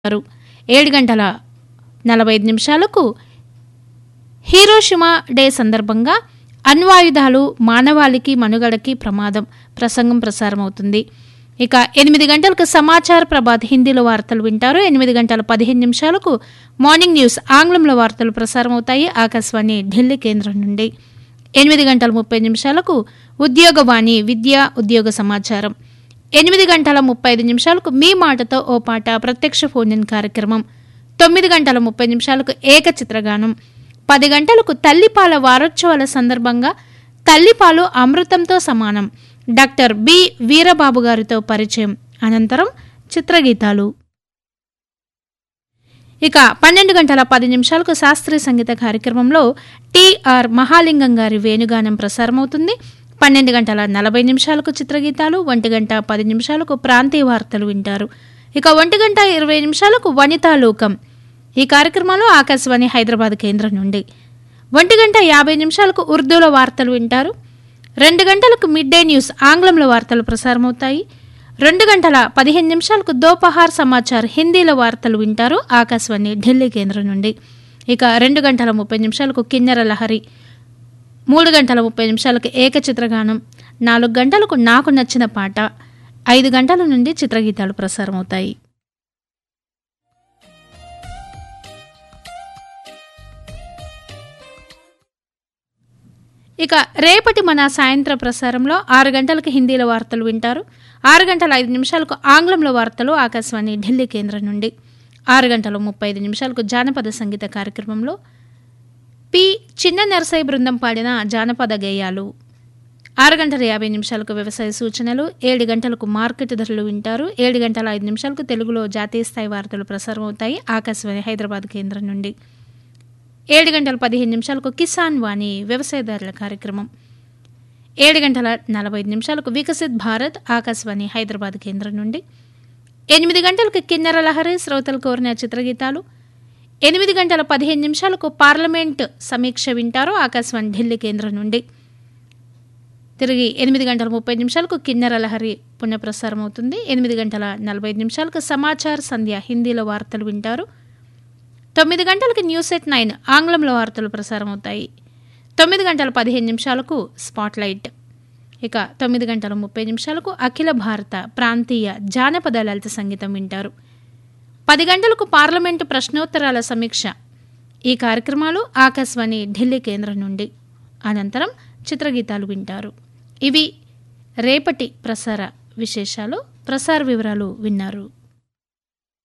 చేస్తారు ఏడు గంటల నలభై ఐదు నిమిషాలకు హీరోషిమా డే సందర్భంగా అణ్వాయుధాలు మానవాళికి మనుగడకి ప్రమాదం ప్రసంగం ప్రసారమవుతుంది ఇక ఎనిమిది గంటలకు సమాచార ప్రభాత్ హిందీలో వార్తలు వింటారు ఎనిమిది గంటల పదిహేను నిమిషాలకు మార్నింగ్ న్యూస్ ఆంగ్లంలో వార్తలు ప్రసారమవుతాయి ఆకాశవాణి ఢిల్లీ కేంద్రం నుండి ఎనిమిది గంటల ముప్పై నిమిషాలకు ఉద్యోగవాణి విద్య ఉద్యోగ సమాచారం ఎనిమిది గంటల ముప్పై ఐదు నిమిషాలకు మీ మాటతో ఓ పాట ప్రత్యక్ష ఫోన్ ఇన్ కార్యక్రమం తొమ్మిది గంటల ముప్పై నిమిషాలకు ఏక చిత్రగానం పది గంటలకు తల్లిపాల వారోత్సవాల సందర్భంగా తల్లిపాలు అమృతంతో సమానం డాక్టర్ బి వీరబాబు గారితో పరిచయం అనంతరం చిత్రగీతాలు ఇక పన్నెండు గంటల పది నిమిషాలకు శాస్త్రీయ సంగీత కార్యక్రమంలో టిఆర్ మహాలింగం గారి వేణుగానం ప్రసారమవుతుంది పన్నెండు గంటల నలభై నిమిషాలకు చిత్రగీతాలు ఒంటి గంట పది నిమిషాలకు ప్రాంతీయ వార్తలు వింటారు ఇక ఒంటి గంట ఇరవై నిమిషాలకు వనితా లోకం ఈ కార్యక్రమంలో ఆకాశవాణి హైదరాబాద్ కేంద్రం నుండి ఒంటి గంట యాభై నిమిషాలకు ఉర్దూలో వార్తలు వింటారు రెండు గంటలకు మిడ్ డే న్యూస్ ఆంగ్లంలో వార్తలు ప్రసారమవుతాయి రెండు గంటల పదిహేను నిమిషాలకు దోపహార్ సమాచార్ హిందీలో వార్తలు వింటారు ఆకాశవాణి ఢిల్లీ కేంద్రం నుండి ఇక రెండు గంటల ముప్పై నిమిషాలకు కిన్నెర లహరి మూడు గంటల ముప్పై నిమిషాలకు ఏక చిత్రగానం నాలుగు గంటలకు నాకు నచ్చిన పాట ఐదు గంటల నుండి చిత్రగీతాలు ప్రసారమవుతాయి ఇక రేపటి మన సాయంత్ర ప్రసారంలో ఆరు గంటలకు హిందీలో వార్తలు వింటారు ఆరు గంటల ఐదు నిమిషాలకు ఆంగ్లంలో వార్తలు ఆకాశవాణి ఢిల్లీ కేంద్రం నుండి ఆరు గంటల ముప్పై ఐదు నిమిషాలకు జానపద సంగీత కార్యక్రమంలో పి చిన్న నరసయ్య బృందం పాడిన జానపద గేయాలు ఆరు గంటల యాభై నిమిషాలకు వ్యవసాయ సూచనలు ఏడు గంటలకు మార్కెట్ ధరలు వింటారు ఏడు గంటల ఐదు నిమిషాలకు తెలుగులో జాతీయ స్థాయి వార్తలు ప్రసారమవుతాయి ఆకాశవాణి హైదరాబాద్ కేంద్రం నుండి ఏడు గంటల పదిహేను నిమిషాలకు కిసాన్ వాణి వ్యవసాయదారుల కార్యక్రమం ఏడు గంటల నలభై ఐదు నిమిషాలకు వికసిత్ భారత్ ఆకాశవాణి హైదరాబాద్ కేంద్రం నుండి ఎనిమిది గంటలకు కిన్నెర లహరి శ్రోతలు కోరిన చిత్రగీతాలు ఎనిమిది గంటల పదిహేను నిమిషాలకు పార్లమెంట్ సమీక్ష వింటారు ఆకాశవాణి ఢిల్లీ కేంద్రం నుండి తిరిగి ఎనిమిది గంటల ముప్పై నిమిషాలకు కిన్నెర లహరి పునఃప్రసారం అవుతుంది ఎనిమిది గంటల నలభై ఐదు నిమిషాలకు సమాచార్ సంధ్య హిందీలో వార్తలు వింటారు తొమ్మిది గంటలకు న్యూస్ ఎట్ నైన్ ఆంగ్లంలో వార్తలు ప్రసారం అవుతాయి తొమ్మిది గంటల పదిహేను నిమిషాలకు స్పాట్లైట్ ఇక తొమ్మిది గంటల ముప్పై నిమిషాలకు అఖిల భారత ప్రాంతీయ జానపద లలిత సంగీతం వింటారు పది గంటలకు పార్లమెంటు ప్రశ్నోత్తరాల సమీక్ష ఈ కార్యక్రమాలు ఆకాశవాణి ఢిల్లీ కేంద్రం నుండి అనంతరం చిత్రగీతాలు వింటారు ఇవి రేపటి ప్రసార విశేషాలు ప్రసార వివరాలు విన్నారు